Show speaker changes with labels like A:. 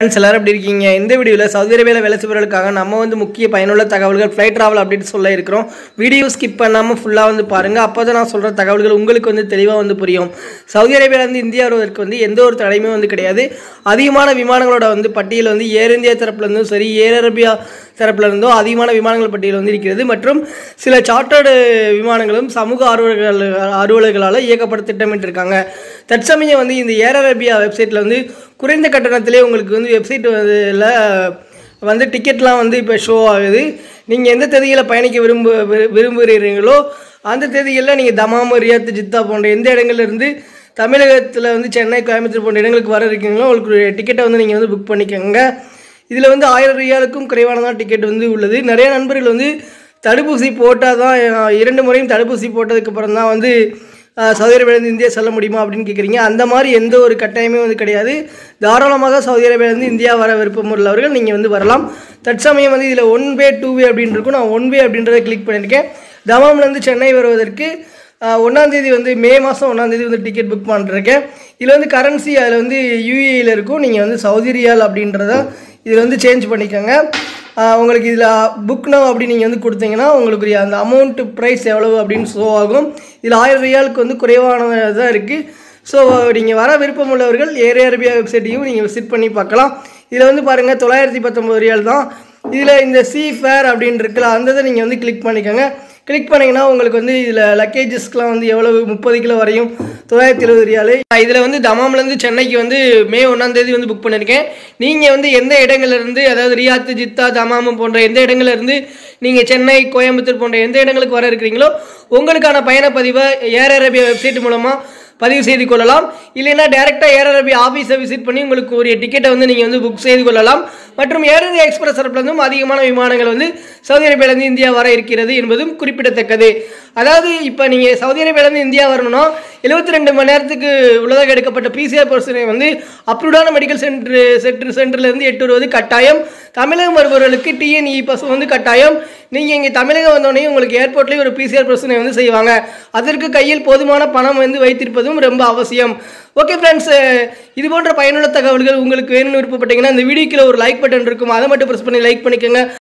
A: friends எல்லாரும் எப்படி இருக்கீங்க இந்த வீடியோவில் சவுதி அரேபியாவில் வேலை செய்பவர்களுக்காக நம்ம வந்து முக்கிய பயனுள்ள தகவல்கள் ஃப்ளைட் ட்ராவல் அப்படின்னு சொல்ல இருக்கிறோம் வீடியோ ஸ்கிப் பண்ணாமல் ஃபுல்லாக வந்து பாருங்கள் அப்போ தான் நான் சொல்கிற தகவல்கள் உங்களுக்கு வந்து தெளிவாக வந்து புரியும் சவுதி அரேபியாவிலேருந்து இந்தியா வருவதற்கு வந்து எந்த ஒரு தடையுமே வந்து கிடையாது அதிகமான விமானங்களோட வந்து பட்டியல் வந்து ஏர் இந்தியா தரப்புலேருந்தும் சரி ஏர் அரேபியா தரப்புல இருந்தும் அதிகமான விமானங்கள் பட்டியல் வந்து இருக்கிறது மற்றும் சில சார்ட்டர்டு விமானங்களும் சமூக ஆர்வலர்கள் அலுவலர்களால் இயக்கப்பட திட்டமிட்டிருக்காங்க தற்சமயம் வந்து இந்த ஏர் அரேபியா வெப்சைட்டில் வந்து குறைந்த கட்டணத்திலே உங்களுக்கு வந்து வெப்சைட் வந்து வந்து டிக்கெட்லாம் வந்து இப்போ ஷோ ஆகுது நீங்கள் எந்த தேதியில் பயணிக்க விரும்ப விரு- விரும்புகிறீர்களோ அந்த தேதிகளில் நீங்கள் தமாம் ரியாத் ஜித்தா போன்ற எந்த இடங்கள்ல இருந்து தமிழகத்தில் வந்து சென்னை கோயம்புத்தூர் போன்ற இடங்களுக்கு வர இருக்கீங்களோ உங்களுக்கு ஒரு டிக்கெட்டை வந்து நீங்கள் வந்து புக் பண்ணிக்கோங்க இதில் வந்து ஆயிரம் ரியாலுக்கும் குறைவானதான் டிக்கெட் வந்து உள்ளது நிறைய நண்பர்கள் வந்து தடுப்பூசி போட்டால் தான் அஹ், இரண்டு முறையும் தடுப்பூசி போட்டதுக்கப்புறம் தான் வந்து அஹ், சவுதி அரேபியாவிலேருந்து இந்தியா செல்ல முடியுமா அப்படின்னு கேட்குறீங்க அந்த மாதிரி எந்த ஒரு கட்டாயமே வந்து கிடையாது தாராளமாக சவுதி அரேபியாவிலேருந்து இந்தியா வர விருப்பம் உள்ளவர்கள் நீங்கள் வந்து வரலாம் தற்சமயம் வந்து இதில் ஒன் வே டூ வே அப்படின்னு இருக்கும் நான் ஒன் வே அப்படின்றத கிளிக் பண்ணியிருக்கேன் தமாம்லேருந்து சென்னை வருவதற்கு ஆஹ் ஒண்ணாந்தேதி வந்து மே மாதம் ஒன்றாந்தேதி வந்து டிக்கெட் புக் பண்ணிருக்கேன் இதில் வந்து கரன்சி அதில் வந்து யூஏயில் இருக்கும் நீங்கள் வந்து சவுதி ரியால் அப்படின்றத இதில் வந்து சேஞ்ச் பண்ணிக்கோங்க ஆஹ் உங்களுக்கு இதில் புக் நவ் அப்படி நீங்கள் வந்து கொடுத்தீங்கன்னா உங்களுக்கு அந்த அமௌண்ட் ப்ரைஸ் எவ்வளவு அப்படின்னு ஷோ ஆகும் இதில் ஆயிரம் ரியாலுக்கு வந்து குறைவானதாக இருக்குது ஸோ நீங்கள் வர விருப்பம் உள்ளவர்கள் ஏர் அரேபியா வெப்சைட்டையும் நீங்கள் விசிட் பண்ணி பார்க்கலாம் இதில் வந்து பாருங்கள் தொள்ளாயிரத்தி பத்தொம்பது ரியால் தான் இதில் இந்த சி ஃபேர் அப்படின்னு இருக்குல்ல அந்த இதை நீங்கள் வந்து கிளிக் பண்ணிக்கோங்க கிளிக் பண்ணிங்கன்னா உங்களுக்கு வந்து இதில் லக்கேஜஸ்க்குலாம் வந்து எவ்வளவு முப்பது கிலோ வரையும் தொள்ளாயிரத்தி எழுபது ரியாலு இதில் வந்து தமாம்லேருந்து சென்னைக்கு வந்து மே ஒன்றாம் தேதி வந்து புக் பண்ணியிருக்கேன் நீங்கள் வந்து எந்த இடங்கள்ல இருந்து அதாவது ரியாத்து ஜித்தா தமாம் போன்ற எந்த இடங்கள்ல இருந்து நீங்கள் சென்னை கோயம்புத்தூர் போன்ற எந்த இடங்களுக்கு வர இருக்கிறீங்களோ உங்களுக்கான பயணப்பதிவை ஏர் அரேபியா வெப்சைட் மூலமாக பதிவு செய்து கொள்ளலாம் இல்லைன்னா டேரெக்டாக ஏர் அரேபியா ஆஃபீஸை விசிட் பண்ணி உங்களுக்கு ஒரு டிக்கெட்டை வந்து நீங்கள் வந்து புக் செய்து கொள்ளலாம் மற்றும் ஏர் இந்தியா எக்ஸ்பிரஸ் தரப்புலேருந்தும் அதிகமான விமானங்கள் வந்து சவுதி அரேபியாவிலேருந்து இந்தியா வர இருக்கிறது என்பதும் குறிப்பிடத்தக்கது அதாவது இப்போ நீங்கள் சவுதி அரேபியாவிலேருந்து இந்தியா வரணும்னா எழுபத்தி ரெண்டு மணி நேரத்துக்கு உள்ளதாக எடுக்கப்பட்ட பிசிஆர் பரிசோதனை வந்து அப்ரூவ்டான மெடிக்கல் சென்டர் சென்டர் சென்டர்லேருந்து எட்டு வருவது கட்டாயம் தமிழகம் வருபவர்களுக்கு டிஎன்இ பஸ் வந்து கட்டாயம் நீங்கள் இங்கே தமிழகம் வந்தோடனே உங்களுக்கு ஏர்போர்ட்லேயே ஒரு பிசிஆர் பரிசோதனை வந்து செய்வாங்க அதற்கு கையில் போதுமான பணம் வந்து வைத்திருப்பதும் ரொம்ப அவசியம் ஓகே ஃப்ரெண்ட்ஸ் இது போன்ற பயனுள்ள தகவல்கள் உங்களுக்கு வேணும்னு விருப்பப்பட்டீங்கன்னா இந்த வீடியோக்கில் ஒரு லைக் பட்டன் இருக்கும் அதை மட்டும் ப்ரெஸ் பண்ணி லைக் பண்ணிக்கோங்க